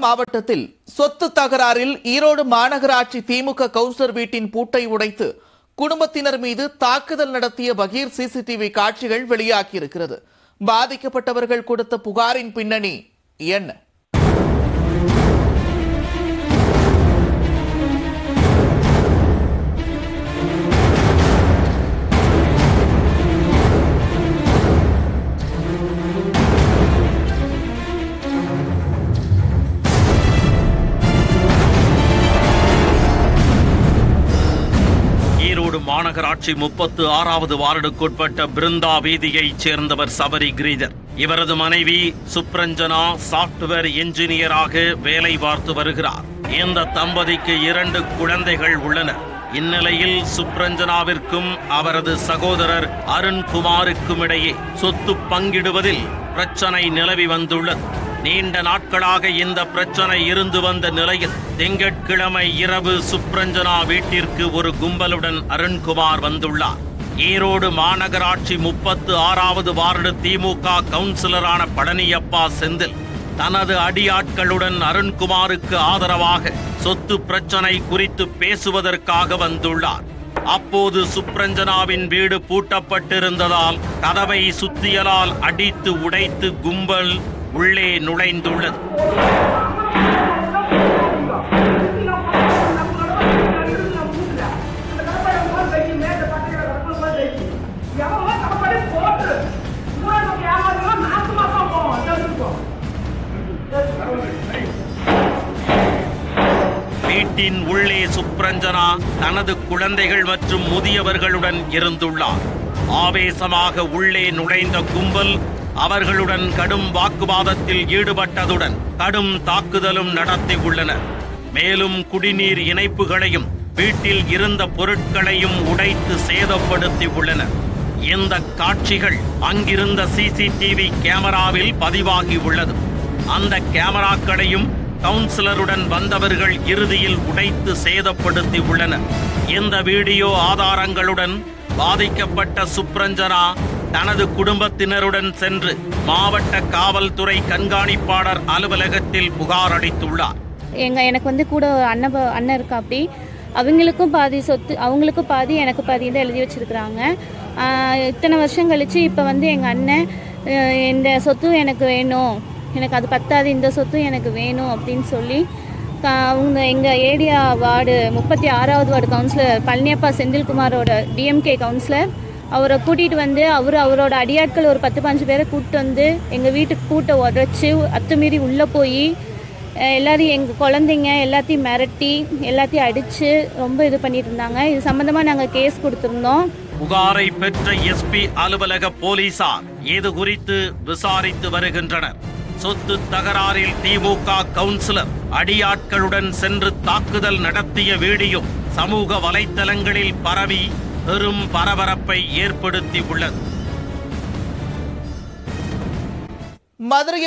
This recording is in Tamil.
மாவட்டத்தில் சொத்து தகராறில் ஈரோடு மாநகராட்சி திமுக கவுன்சிலர் வீட்டின் பூட்டை உடைத்து குடும்பத்தினர் மீது தாக்குதல் நடத்திய பகீர் சிசிடிவி காட்சிகள் வெளியாகியிருக்கிறது பாதிக்கப்பட்டவர்கள் கொடுத்த புகாரின் பின்னணி என்ன ஈரோடு மாநகராட்சி முப்பத்து ஆறாவது வார்டுக்குட்பட்ட பிருந்தா வீதியைச் சேர்ந்தவர் சபரி கிரீதர் இவரது மனைவி சுப்ரஞ்சனா சாப்ட்வேர் என்ஜினியராக வேலை பார்த்து வருகிறார் இந்த தம்பதிக்கு இரண்டு குழந்தைகள் உள்ளனர் இந்நிலையில் சுப்ரஞ்சனாவிற்கும் அவரது சகோதரர் அருண்குமாருக்கும் இடையே சொத்து பங்கிடுவதில் பிரச்சனை நிலவி வந்துள்ளது நீண்ட நாட்களாக இந்த பிரச்சனை இருந்து வந்த நிலையில் திங்கட்கிழமை இரவு சுப்ரஞ்சனா வீட்டிற்கு ஒரு கும்பலுடன் அருண்குமார் வந்துள்ளார் ஈரோடு மாநகராட்சி முப்பத்து ஆறாவது வார்டு திமுக கவுன்சிலரான பழனியப்பா செந்தில் தனது அடியாட்களுடன் அருண்குமாருக்கு ஆதரவாக சொத்து பிரச்சனை குறித்து பேசுவதற்காக வந்துள்ளார் அப்போது சுப்ரஞ்சனாவின் வீடு பூட்டப்பட்டிருந்ததால் கதவை சுத்தியலால் அடித்து உடைத்து கும்பல் உள்ளே நுழைந்துள்ளது வீட்டின் உள்ளே சுப்ரஞ்சனா தனது குழந்தைகள் மற்றும் முதியவர்களுடன் இருந்துள்ளார் ஆவேசமாக உள்ளே நுழைந்த கும்பல் அவர்களுடன் கடும் வாக்குவாதத்தில் ஈடுபட்டதுடன் கடும் தாக்குதலும் நடத்தி உள்ளனர் மேலும் குடிநீர் இணைப்புகளையும் வீட்டில் இருந்த பொருட்களையும் உடைத்து சேதப்படுத்தி உள்ளனர் இந்த காட்சிகள் அங்கிருந்த சிசிடிவி கேமராவில் பதிவாகி உள்ளது அந்த கேமராக்களையும் கவுன்சிலருடன் வந்தவர்கள் இறுதியில் உடைத்து சேதப்படுத்தி உள்ளனர் இந்த வீடியோ ஆதாரங்களுடன் பாதிக்கப்பட்ட சுப்ரஞ்சனா தனது குடும்பத்தினருடன் சென்று மாவட்ட காவல்துறை கண்காணிப்பாளர் அலுவலகத்தில் புகார் அளித்துள்ளார் எங்க எனக்கு வந்து கூட அண்ணன் ப- அண்ணன் இருக்கா அப்படி அவங்களுக்கும் பாதி சொத்து அவங்களுக்கும் பாதி எனக்கு பாதி தான் எழுதி வச்சிருக்கிறாங்க ஆஹ் இத்தனை வருஷம் கழிச்சு இப்போ வந்து எங்கள் அண்ணன் அஹ் இந்த சொத்து எனக்கு வேணும் எனக்கு அது பத்தாது இந்த சொத்து எனக்கு வேணும் அப்படின்னு சொல்லி கா- அவங்க எங்கள் ஏரியா வார்டு முப்பத்தி ஆறாவது வார்டு கவுன்சிலர் பழனியப்பா செந்தில்குமாரோட டிஎம்கே கவுன்சிலர் அவரை கூட்டிகிட்டு வந்து அவர் அவரோட அடியாட்கள் ஒரு பத்து பாஞ்சு பேரை கூப்பிட்டு வந்து எங்கள் வீட்டுக்கு பூட்டை உடச்சி அத்துமீறி உள்ளே போய் அஹ் எல்லாரையும் எங்கள் குழந்தைங்க எல்லாத்தையும் மிரட்டி எல்லாத்தையும் அடித்து ரொம்ப இது பண்ணிட்டு இருந்தாங்க இது சம்மந்தமாக நாங்கள் கேஸ் கொடுத்துருந்தோம் புகாரை பெற்ற எஸ்பி அலுவலக போலீசார் இது குறித்து விசாரித்து வருகின்றனர் சொத்து தகராறில் திமுக கவுன்சிலர் அடியாட்களுடன் சென்று தாக்குதல் நடத்திய வீடியோ சமூக வலைத்தளங்களில் பரவி பெரும் பரபரப்பை ஏற்படுத்தி உள்ளது மதுரையில்